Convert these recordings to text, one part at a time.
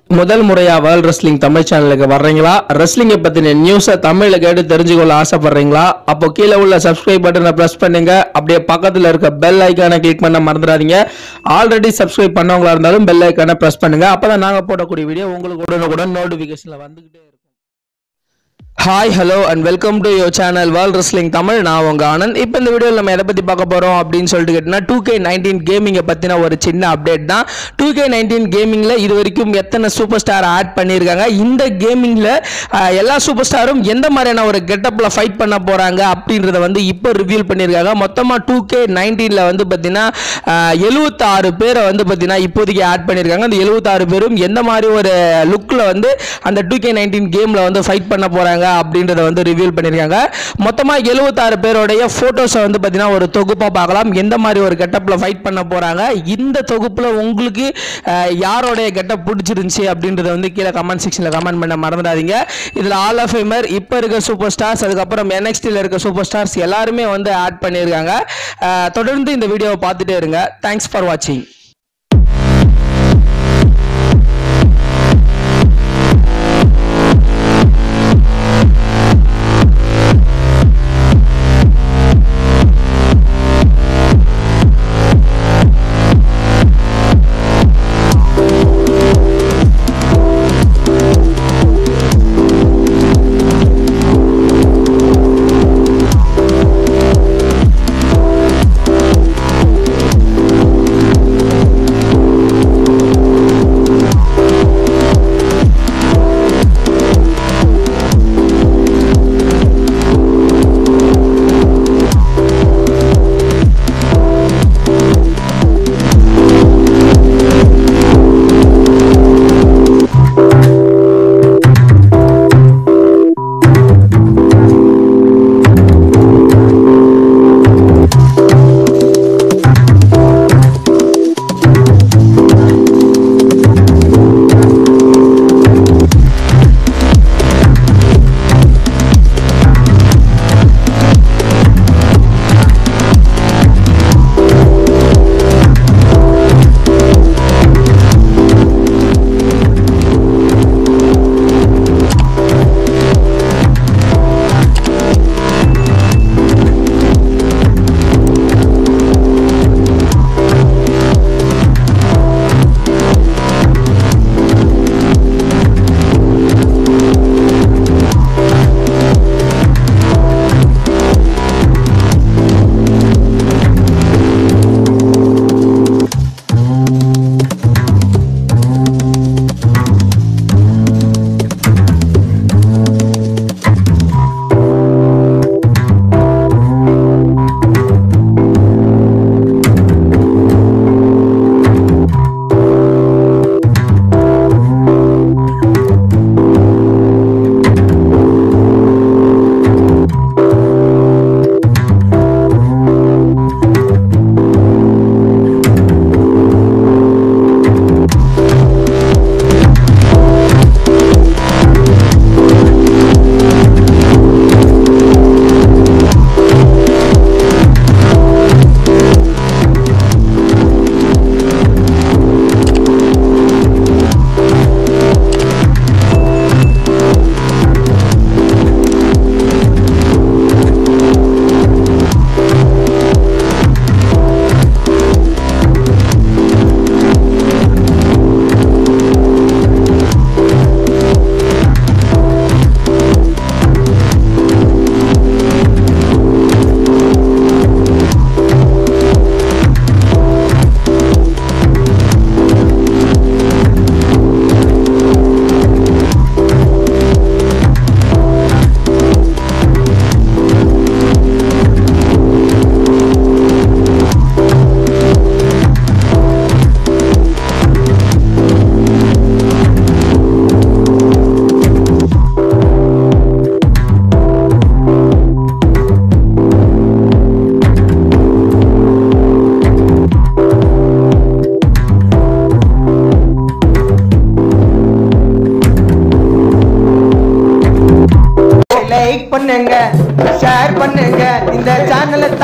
முதல் முறையா world wrestling Tamil சேனலுக்கு வர்றீங்களா ரெஸ்லிங்கை பத்தின நியூஸை தமிழ்ல கேட்டு தெரிஞ்சுக்கொள்ள ஆசைப்படுறீங்களா அப்போ கீழே உள்ள சப்ஸ்கிரைப் பட்டனை பிரஸ் பண்ணுங்க அப்படியே பக்கத்துல இருக்க பெல் ஐக்கானை கிளிக் பண்ண மறந்துடாதீங்க ஆல்ரெடி சப்ஸ்கிரைப் பண்ணவங்களா இருந்தாலும் பெல் ஐக்கானை பிரஸ் பண்ணுங்க அப்பதான் நாங்க போடக்கூடிய வீடியோ உங்களுக்கு உடனுக்குடன் நோட்டிபிகேஷன்ல வந்துகிட்டே இருக்கும் hi hello and welcome to your channel world wrestling Tamil நான் உங்க ஆனந்த் இப்போ இந்த வீடியோவில் நம்ம எதை பற்றி பார்க்க போகிறோம் அப்படின்னு சொல்லிட்டு கேட்டிங்கன்னா டூ கே நைன்டீன் கேமிங்கை பற்றின ஒரு சின்ன அப்டேட் தான் டூ கே நைன்டீன் கேமிங்கில் இது வரைக்கும் எத்தனை சூப்பர் ஸ்டார் ஆட் பண்ணியிருக்காங்க இந்த கேமிங்கில் எல்லா சூப்பர் ஸ்டாரும் எந்த மாதிரியான ஒரு கெட்டப்பில் ஃபைட் பண்ண போகிறாங்க அப்படின்றத வந்து இப்போ ரிவீல் பண்ணியிருக்காங்க மொத்தமாக டூ கே நைன்டீனில் வந்து பார்த்தீங்கன்னா எழுபத்தாறு பேரை வந்து பார்த்தீங்கன்னா இப்போதைக்கு ஆட் பண்ணியிருக்காங்க அந்த எழுபத்தாறு பேரும் எந்த மாதிரி ஒரு லுக்கில் வந்து அந்த டூ கே நைன்டீன் கேமில் வந்து ஃபைட் பண்ண போகிறாங்க அப்படின்றத வந்து ரிவீல் பண்ணியிருக்காங்க மொத்தமாக எழுபத்தாறு பேருடைய ஃபோட்டோஸை வந்து பார்த்தீங்கன்னா ஒரு தொகுப்பாக பார்க்கலாம் எந்த மாதிரி ஒரு கெட்டப்பில் ஃபைட் பண்ண போகிறாங்க இந்த தொகுப்பில் உங்களுக்கு அஹ், யாரோடைய கெட்டப் பிடிச்சிருந்துச்சி அப்படின்றத வந்து கீழே கமெண்ட் செக்ஷனில் கமெண்ட் பண்ண மறந்துடாதீங்க இதில் ஆல் ஆஃப் ஃபேமர் இப்போ இருக்க சூப்பர் ஸ்டார்ஸ் அதுக்கப்புறம் என்எக்ஸ்டியில் இருக்க சூப்பர் ஸ்டார்ஸ் எல்லாருமே வந்து ஆட் பண்ணியிருக்காங்க அஹ், தொடர்ந்து இந்த வீடியோவை பார்த்துட்டே இருங்க தேங்க்ஸ் ஃபார் வாட்சிங்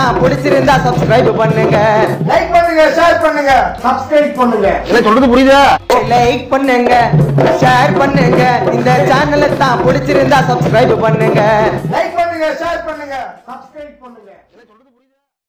தான் பிடிச்சிருந்தா சப்ஸ்கிரைப் பண்ணுங்க லைக் பண்ணுங்க ஷேர் பண்ணுங்க சப்ஸ்கிரைப் பண்ணுங்க என்ன சொல்றது புரியுதா லைக் பண்ணுங்க ஷேர் பண்ணுங்க இந்த சேனலை தான் பிடிச்சிருந்தா சப்ஸ்கிரைப் பண்ணுங்க லைக் பண்ணுங்க ஷேர் பண்ணுங்க சப்ஸ்கிரைப் பண்ணுங்க